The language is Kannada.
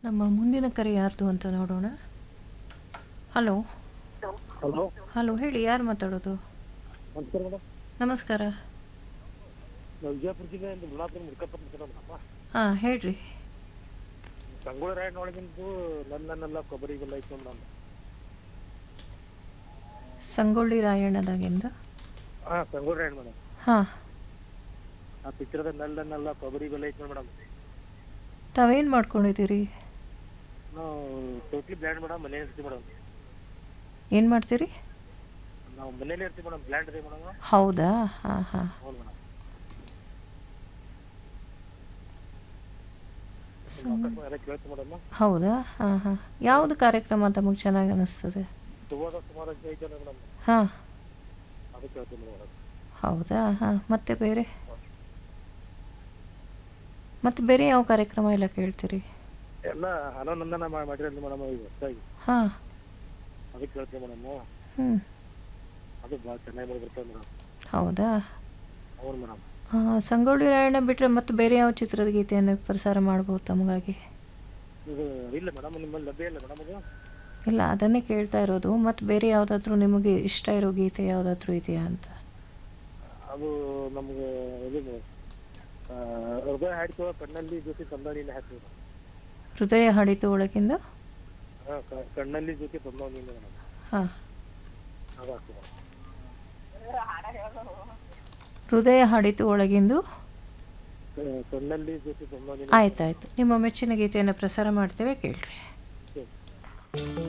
ನಮ್ಮ ಮುಂದಿನ ಕರೆ ಯಾರ್ದು ಅಂತ ನೋಡೋಣ ಹಲೋ ಹಲೋ ಹಲೋ ಹೇಳಿ ಯಾರು ಮಾತಾಡೋದು ನಮಸ್ಕಾರ ಮೇಡಮ್ ನಮಸ್ಕಾರ ನಾವು ವಿಜಯಪುರ ಜಿಲ್ಲೆಯಿಂದ ಮುಲ್ಲಾಪುರ ಮುಡ್ಕಪ್ಪ ಮೇಡಮ್ ಹಾಂ ಹೇಳ್ರಿ ಸಂಗೊಳ್ಳಿ ರಾಯಣ್ಣ ಒಳಗಿಂದು ನನ್ನನ್ನೆಲ್ಲ ಕೊಬ್ಬರಿ ಬೆಲ್ಲ ಐತೆ ಮೇಡಮ್ ಸಂಗೊಳ್ಳಿ ರಾಯಣ್ಣದಾಗಿಂದ ಹಾಂ ಸಂಗೊಳ್ಳಿ ರಾಯಣ್ಣ ಮೇಡಮ್ ಹಾಂ ಆ ಪಿಕ್ಚರ್ದ ನಲ್ಲನ್ನೆಲ್ಲ ಕೊಬ್ಬರಿ ಬೆಲ್ಲ ಐತೆ ಮೇಡಮ್ ತಾವೇನು ಮಾಡ್ಕೊಂಡಿದ್ದೀರಿ ನಾವು ಟೋಟ್ಲಿ ಬ್ಲ್ಯಾಂಡ್ ಮೇಡಮ್ ಮನೇಲಿ ಇರ್ತೀವಿ ಮೇಡಮ್ ಏನು ಮಾಡ್ತೀರಿ ನಾವು ಮನೇಲಿ ಇರ್ತೀವಿ ಮೇಡಮ್ ಬ್ಲ್ಯಾಂಡ್ ಇದೆ ಮೇಡಮ್ ಹೌದಾ ಹಾಂ ಹಾಂ ಹೌದು ಮೇಡಮ್ ಎಲ್ಲ ಕೇಳ್ತೀವಿ ಮೇಡಮ್ ಹೌದಾ ಹಾಂ ಹಾಂ ಯಾವುದು ಕಾರ್ಯಕ್ರಮ ತಮಗೆ ಚೆನ್ನಾಗಿ ಅನ್ನಿಸ್ತದೆ ಸುವಾದ ಸುಮಾರು ಅಂತ ಐತೆ ಮೇಡಮ್ ಹಾಂ ಅದು ಕೇಳ್ತೀವಿ ಮೇಡಮ್ ಹೌದಾ ಹಾಂ ಮತ್ತೆ ಬೇರೆ ಮತ್ತೆ ಬೇರೆ ಯಾವ ಕಾರ್ಯಕ್ರಮ ಎಲ್ಲ ಕೇಳ್ತೀರಿ ಎಲ್ಲ ಹನನಂದನ ಮಾಡಿರೋದು ಮೇಡಮ್ ಈಗ ಹೊಸದಾಗಿ ಹಾಂ ಅದಕ್ಕೆ ಕೇಳ್ತೀವಿ ಮೇಡಮ್ ಹ್ಞೂ ಅದು ಭಾಳ ಚೆನ್ನಾಗಿ ಮಾಡಿ ಬರ್ತದೆ ಮೇಡಮ್ ಹೌದಾ ಹೌದು ಮೇಡಮ್ ಆ, ಸಂಗೊಳ್ಳಿ ರಾಯಣ್ಣ ಬಿಟ್ಟರೆ ಮತ್ತೆ ಬೇರೆ ಯಾವ ಚಿತ್ರದ ಗೀತೆಯನ್ನು ಪ್ರಸಾರ ಮಾಡ್ಬೋದು ತಮಗಾಗಿ ಇದು ಇಲ್ಲ ಮೇಡಮ್ ನಿಮ್ಮಲ್ಲಿ ಲಭ್ಯ ಇಲ್ಲ ಮೇಡಮ್ ಅದು ಇಲ್ಲ ಅದನ್ನೇ ಕೇಳ್ತಾ ಇರೋದು ಮತ್ತು ಬೇರೆ ಯಾವುದಾದ್ರೂ ನಿಮಗೆ ಇಷ್ಟ ಇರೋ ಗೀತೆ ಯಾವುದಾದ್ರೂ ಇದೆಯಾ ಅಂತ ಅದು ನಮ್ಗೆ ಇದು ಆ, ಹೃದಯ ಹಾಡಿತು ಕಣ್ಣಲ್ಲಿ ಜೊತೆ ತಂದಾಣಿನ ಹಾಕ್ತೀವಿ ಹೃದಯ ಹಾಡಿತು ಒಳಗಿಂದ ಹಾಂ ಕಣ್ಣಲ್ಲಿ ಜೊತೆ ತಂದಾಣಿನ ಮೇಡಮ್ ಹಾಂ ಅದು ಹಾಕ್ತೀವಿ ಮೇಡಮ್ ಹೃದಯ ಹಾಡಿತು ಒಳಗಿಂದು ಕ- ಕಣ್ಣಲ್ಲಿ ಜೊತೆ ತಂದಾಣಿನ ಆಯ್ತಾಯ್ತು ನಿಮ್ಮ ಮೆಚ್ಚಿನ ಗೀತೆಯನ್ನು ಪ್ರಸಾರ ಮಾಡ್ತೇವೆ ಕೇಳ್ರಿ ಹಾಕ್ತೀವಿ.